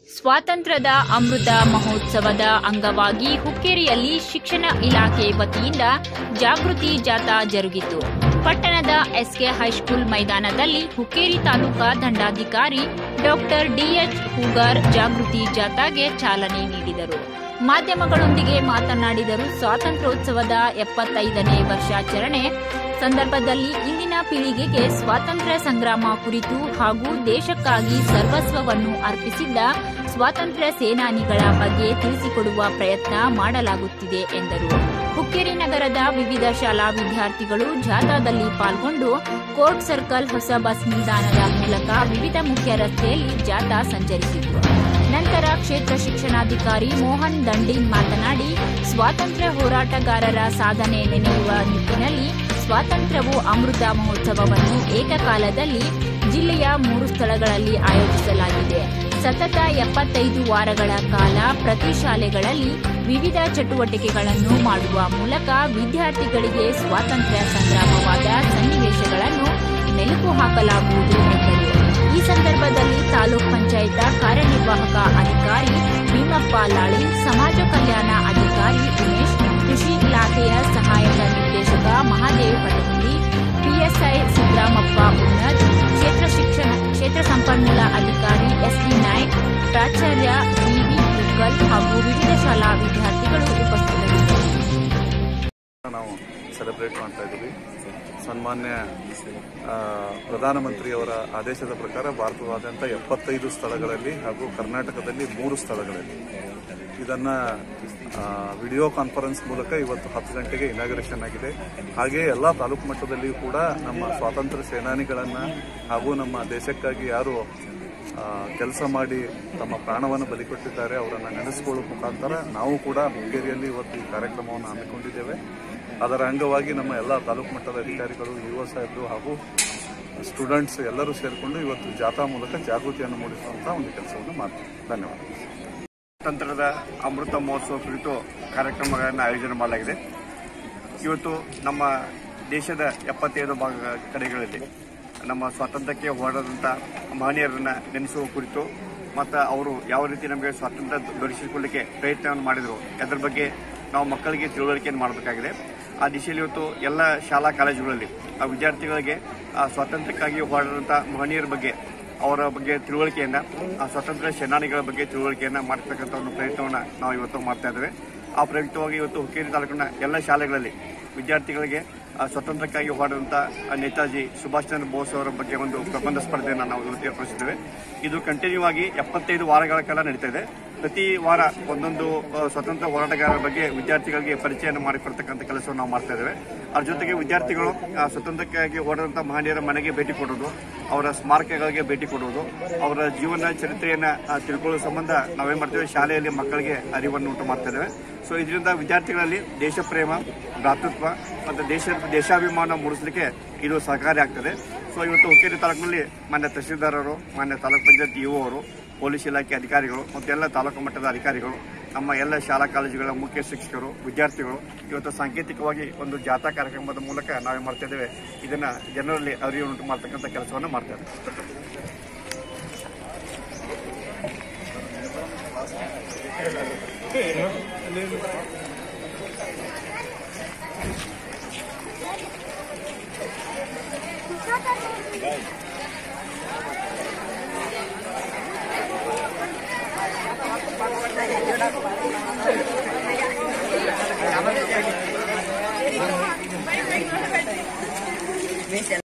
ಸ್ವಾತಂತ್ರ್ಯದ ಅಮೃತ ಮಹೋತ್ಸವದ ಅಂಗವಾಗಿ ಹುಕ್ಕೇರಿಯಲ್ಲಿ ಶಿಕ್ಷಣ ಇಲಾಖೆ ವತಿಯಿಂದ ಜಾಗೃತಿ ಜಾಥಾ ಜರುಗಿತು ಪಟ್ಟಣದ ಎಸ್ಕೆ ಹೈಸ್ಕೂಲ್ ಮೈದಾನದಲ್ಲಿ ಹುಕ್ಕೇರಿ ತಾಲೂಕಾ ದಂಡಾಧಿಕಾರಿ ಡಾಕ್ಟರ್ ಡಿಎಚ್ ಹೂಗಾರ್ ಜಾಗೃತಿ ಜಾಥಾಗೆ ಚಾಲನೆ ನೀಡಿದರು ಮಾಧ್ಯಮಗಳೊಂದಿಗೆ ಮಾತನಾಡಿದರು ಸ್ವಾತಂತ್ರ್ಯೋತ್ಸವದ ಎಪ್ಪತ್ತೈದನೇ ವರ್ಷಾಚರಣೆ ಸಂದರ್ಭದಲ್ಲಿ ಇಂದಿನ ಪೀಳಿಗೆಗೆ ಸ್ವಾತಂತ್ರ್ಯ ಸಂಗ್ರಾಮ ಕುರಿತು ಹಾಗೂ ದೇಶಕ್ಕಾಗಿ ಸರ್ವಸ್ವವನ್ನು ಅರ್ಪಿಸಿದ್ದ ಸ್ವಾತಂತ್ರ್ಯ ಸೇನಾನಿಗಳ ಬಗ್ಗೆ ತಿಳಿಸಿಕೊಡುವ ಪ್ರಯತ್ನ ಮಾಡಲಾಗುತ್ತಿದೆ ಎಂದರು ಹುಕ್ಕೇರಿ ನಗರದ ವಿವಿಧ ಶಾಲಾ ವಿದ್ಯಾರ್ಥಿಗಳು ಜಾಥಾದಲ್ಲಿ ಪಾಲ್ಗೊಂಡು ಕೋರ್ಟ್ ಸರ್ಕಲ್ ಹೊಸ ಬಸ್ ನಿಲ್ದಾಣದ ಮೂಲಕ ವಿವಿಧ ಮುಖ್ಯ ರಸ್ತೆಯಲ್ಲಿ ಜಾಥಾ ಸಂಚರಿಸಿತು ನಂತರ ಕ್ಷೇತ್ರ ಶಿಕ್ಷಣಾಧಿಕಾರಿ ಮೋಹನ್ ದಂಡಿನ್ ಮಾತನಾಡಿ ಸ್ವಾತಂತ್ರ್ಯ ಹೋರಾಟಗಾರರ ಸಾಧನೆ ನೆನೆಯುವ ನಿಟ್ಟಿನಲ್ಲಿ ಸ್ವಾತಂತ್ರ್ಯವು ಅಮೃತ ಮಹೋತ್ಸವವನ್ನು ಏಕಕಾಲದಲ್ಲಿ ಜಿಲ್ಲೆಯ ಮೂರು ಸ್ಥಳಗಳಲ್ಲಿ ಆಯೋಜಿಸಲಾಗಿದೆ ಸತತ ಎಪ್ಪತ್ತೈದು ವಾರಗಳ ಕಾಲ ಪ್ರತಿ ಶಾಲೆಗಳಲ್ಲಿ ವಿವಿಧ ಚಟುವಟಿಕೆಗಳನ್ನು ಮಾಡುವ ಮೂಲಕ ವಿದ್ಯಾರ್ಥಿಗಳಿಗೆ ಸ್ವಾತಂತ್ರ್ಯ ಸಂಗ್ರಾಮವಾದ ಸನ್ನಿವೇಶಗಳನ್ನು ಮೆಲುಕು ಹಾಕಲಾಗುವುದು ಎಂದರು ಈ ಸಂದರ್ಭದಲ್ಲಿ ತಾಲೂಕ್ ಪಂಚಾಯತ ಕಾರ್ಯನಿರ್ವಾಹಕ ಅಧಿಕಾರಿ ಭೀಮಪ್ಪ ಲಾಳಿ ಸಮಾಜ ಕಲ್ಯಾಣ ಅಧಿಕಾರಿ ಉಮೇಶ್ ಕೃಷಿ ಇಲಾಖೆಯ ಸಹಾಯಕ ನಿರ್ದೇಶಕ ಮಹಾದೇವ್ ಪಟಗುಂಡಿ ಪಿಎಸ್ಐ ಸಿದ್ದರಾಮಪ್ಪ ಉನ್ನತ್ ಕ್ಷೇತ್ರ ಶಿಕ್ಷಣ ಕ್ಷೇತ್ರ ಸಂಪನ್ಮೂಲ ಅಧಿಕಾರಿ ಎಸ್ಡಿ ನಾಯ್ಕ್ ಪ್ರಾಚಾರ್ಯ ಬಿವಿ ಮುಗ್ಗಲ್ ಹಾಗೂ ವಿವಿಧ ಶಾಲಾ ವಿದ್ಯಾರ್ಥಿಗಳು ಉಪಸ್ಥಿತರಿದ್ದರು ನಾವು ಸೆಲೆಬ್ರೇಟ್ ಮಾಡ್ತಾ ಇದ್ದೀವಿ ಸನ್ಮಾನ್ಯ ಆ, ಪ್ರಧಾನಮಂತ್ರಿಯವರ ಆದೇಶದ ಪ್ರಕಾರ ಭಾರತದಾದ್ಯಂತ ಎಪ್ಪತ್ತೈದು ಸ್ಥಳಗಳಲ್ಲಿ ಹಾಗೂ ಕರ್ನಾಟಕದಲ್ಲಿ ಮೂರು ಸ್ಥಳಗಳಲ್ಲಿ ಇದನ್ನ ಆ, ವಿಡಿಯೋ ಕಾನ್ಫರೆನ್ಸ್ ಮೂಲಕ ಇವತ್ತು ಹತ್ತು ಗಂಟೆಗೆ ಇನಾಗ್ರೇಷನ್ ಆಗಿದೆ ಹಾಗೆ ಎಲ್ಲ ತಾಲೂಕು ಮಟ್ಟದಲ್ಲಿಯೂ ಕೂಡ ನಮ್ಮ ಸ್ವಾತಂತ್ರ್ಯ ಸೇನಾನಿಗಳನ್ನ ಹಾಗೂ ನಮ್ಮ ದೇಶಕ್ಕಾಗಿ ಯಾರು ಕೆಲಸ ಮಾಡಿ ತಮ್ಮ ಪ್ರಾಣವನ್ನು ಬಲಿಕೊಟ್ಟಿದ್ದಾರೆ ಅವರನ್ನು ನೆನೆಸಿಕೊಳ್ಳುವ ಮುಖಾಂತರ ನಾವು ಕೂಡ ಹುಕ್ಕೇರಿಯಲ್ಲಿ ಇವತ್ತು ಈ ಕಾರ್ಯಕ್ರಮವನ್ನು ಹಮ್ಮಿಕೊಂಡಿದ್ದೇವೆ ಅದರ ಅಂಗವಾಗಿ ನಮ್ಮ ಎಲ್ಲ ತಾಲೂಕು ಮಟ್ಟದ ಅಧಿಕಾರಿಗಳು ಯುವ ಸಾಹೇಬರು ಹಾಗೂ ಸ್ಟೂಡೆಂಟ್ಸ್ ಎಲ್ಲರೂ ಸೇರಿಕೊಂಡು ಇವತ್ತು ಜಾಥಾ ಮೂಲಕ ಜಾಗೃತಿಯನ್ನು ಮೂಡಿಸುವಂತ ಒಂದು ಕೆಲಸವನ್ನು ಮಾಡ್ತೀವಿ ಧನ್ಯವಾದ ಸ್ವಾತಂತ್ರ್ಯದ ಅಮೃತ ಮಹೋತ್ಸವ ಕುರಿತು ಕಾರ್ಯಕ್ರಮಗಳನ್ನು ಆಯೋಜನೆ ಮಾಡಲಾಗಿದೆ ಇವತ್ತು ನಮ್ಮ ದೇಶದ ಎಪ್ಪತ್ತೈದು ಭಾಗ ಕಡೆಗಳಲ್ಲಿ ನಮ್ಮ ಸ್ವಾತಂತ್ರ್ಯಕ್ಕೆ ಹೋರಾದಂಥ ಮಹನೀಯರನ್ನ ನೆನೆಸುವ ಕುರಿತು ಮತ್ತು ಅವರು ಯಾವ ರೀತಿ ನಮಗೆ ಸ್ವಾತಂತ್ರ್ಯ ದೊರಕಿಸಿಕೊಳ್ಳಿಕ್ಕೆ ಪ್ರಯತ್ನವನ್ನು ಮಾಡಿದರು ಅದರ ಬಗ್ಗೆ ನಾವು ಮಕ್ಕಳಿಗೆ ತಿಳುವಳಿಕೆಯನ್ನು ಮಾಡಬೇಕಾಗಿದೆ ಆ ದಿಶೆಯಲ್ಲಿ ಇವತ್ತು ಎಲ್ಲ ಶಾಲಾ ಕಾಲೇಜುಗಳಲ್ಲಿ ಆ ವಿದ್ಯಾರ್ಥಿಗಳಿಗೆ ಆ ಸ್ವಾತಂತ್ರ್ಯಕ್ಕಾಗಿ ಹೋರಾಡಿದಂಥ ಮಹನೀಯರ ಬಗ್ಗೆ ಅವರ ಬಗ್ಗೆ ತಿಳುವಳಿಕೆಯನ್ನ ಆ ಸ್ವಾತಂತ್ರ್ಯ ಸೇನಾನಿಗಳ ಬಗ್ಗೆ ತಿಳುವಳಿಕೆಯನ್ನ ಮಾಡತಕ್ಕಂಥ ಒಂದು ಪ್ರಯತ್ನವನ್ನ ನಾವು ಇವತ್ತು ಮಾಡ್ತಾ ಇದ್ದೇವೆ ಆ ಪ್ರಯುಕ್ತವಾಗಿ ಇವತ್ತು ಹುಕ್ಕೇರಿ ತಾಲೂಕಿನ ಎಲ್ಲ ಶಾಲೆಗಳಲ್ಲಿ ವಿದ್ಯಾರ್ಥಿಗಳಿಗೆ ಆ ಸ್ವಾತಂತ್ರ್ಯಕ್ಕಾಗಿ ಹೋರಾಡಿದಂಥ ನೇತಾಜಿ ಸುಭಾಷ್ ಚಂದ್ರ ಬೋಸ್ ಅವರ ಬಗ್ಗೆ ಒಂದು ಪ್ರಬಂಧ ಸ್ಪರ್ಧೆಯನ್ನು ನಾವು ಇವತ್ತು ಏರ್ಪಡಿಸಿದ್ದೇವೆ ಇದು ಕಂಟಿನ್ಯೂ ಆಗಿ ಎಪ್ಪತ್ತೈದು ವಾರಗಳ ಕಾಲ ನಡೀತಾ ಇದೆ ಪ್ರತಿ ವಾರ ಒಂದೊಂದು ಆ, ಸ್ವತಂತ್ರ ಹೋರಾಟಗಾರರ ಬಗ್ಗೆ ವಿದ್ಯಾರ್ಥಿಗಳಿಗೆ ಪರಿಚಯವನ್ನು ಮಾಡಿಕೊಡ್ತಕ್ಕಂಥ ಕೆಲಸವನ್ನು ನಾವು ಮಾಡ್ತಾ ಇದ್ದೇವೆ ಅದ್ರ ಜೊತೆಗೆ ವಿದ್ಯಾರ್ಥಿಗಳು ಆ, ಸ್ವತಂತ್ರಕ್ಕಾಗಿ ಹೋರಾಡುವಂಥ ಮಹನೀಯರ ಮನೆಗೆ ಭೇಟಿ ಕೊಡೋದು ಅವರ ಸ್ಮಾರಕಗಳಿಗೆ ಭೇಟಿ ಕೊಡುವುದು ಅವರ ಜೀವನ ಚರಿತ್ರೆಯನ್ನ ಆ, ತಿಳ್ಕೊಳ್ಳೋ ಸಂಬಂಧ ನಾವೇನ್ ಮಾಡ್ತೇವೆ ಶಾಲೆಯಲ್ಲಿ ಮಕ್ಕಳಿಗೆ ಅರಿವನ್ನು ಉಂಟು ಮಾಡ್ತಾ ಇದ್ದೇವೆ ಸೊ ಇದರಿಂದ ವಿದ್ಯಾರ್ಥಿಗಳಲ್ಲಿ ದೇಶ ಪ್ರೇಮ ಭ್ರಾತೃತ್ವ ಮತ್ತು ದೇಶ ದೇಶಾಭಿಮಾನ ಮೂಡಿಸಲಿಕ್ಕೆ ಇದು ಸಹಕಾರಿ ಆಗ್ತದೆ ಸೊ ಇವತ್ತು ಹುಕ್ಕೇರಿ ತಾಲೂಕಿನಲ್ಲಿ ಮಾನ್ಯ ತಹಸೀಲ್ದಾರರು ಮಾನ್ಯ ತಾಲೂಕ್ ಪಂಚಾಯತ್ ಇಒ ಅವರು ಪೊಲೀಸ್ ಇಲಾಖೆ ಅಧಿಕಾರಿಗಳು ಮತ್ತು ಎಲ್ಲ ತಾಲೂಕು ಮಟ್ಟದ ಅಧಿಕಾರಿಗಳು ನಮ್ಮ ಎಲ್ಲ ಶಾಲಾ ಕಾಲೇಜುಗಳ ಮುಖ್ಯ ಶಿಕ್ಷಕರು ವಿದ್ಯಾರ್ಥಿಗಳು ಇವತ್ತು ಸಾಂಕೇತಿಕವಾಗಿ ಒಂದು ಜಾಥಾ ಕಾರ್ಯಕ್ರಮದ ಮೂಲಕ ನಾವೇ ಮಾಡ್ತಾ ಇದ್ದೇವೆ ಇದನ್ನ ಜನರಲ್ಲಿ ಅರಿವುಂಟು ಮಾಡ್ತಕ್ಕಂಥ ಕೆಲಸವನ್ನು ಮಾಡ್ತಾ ಇದ್ದೇವೆ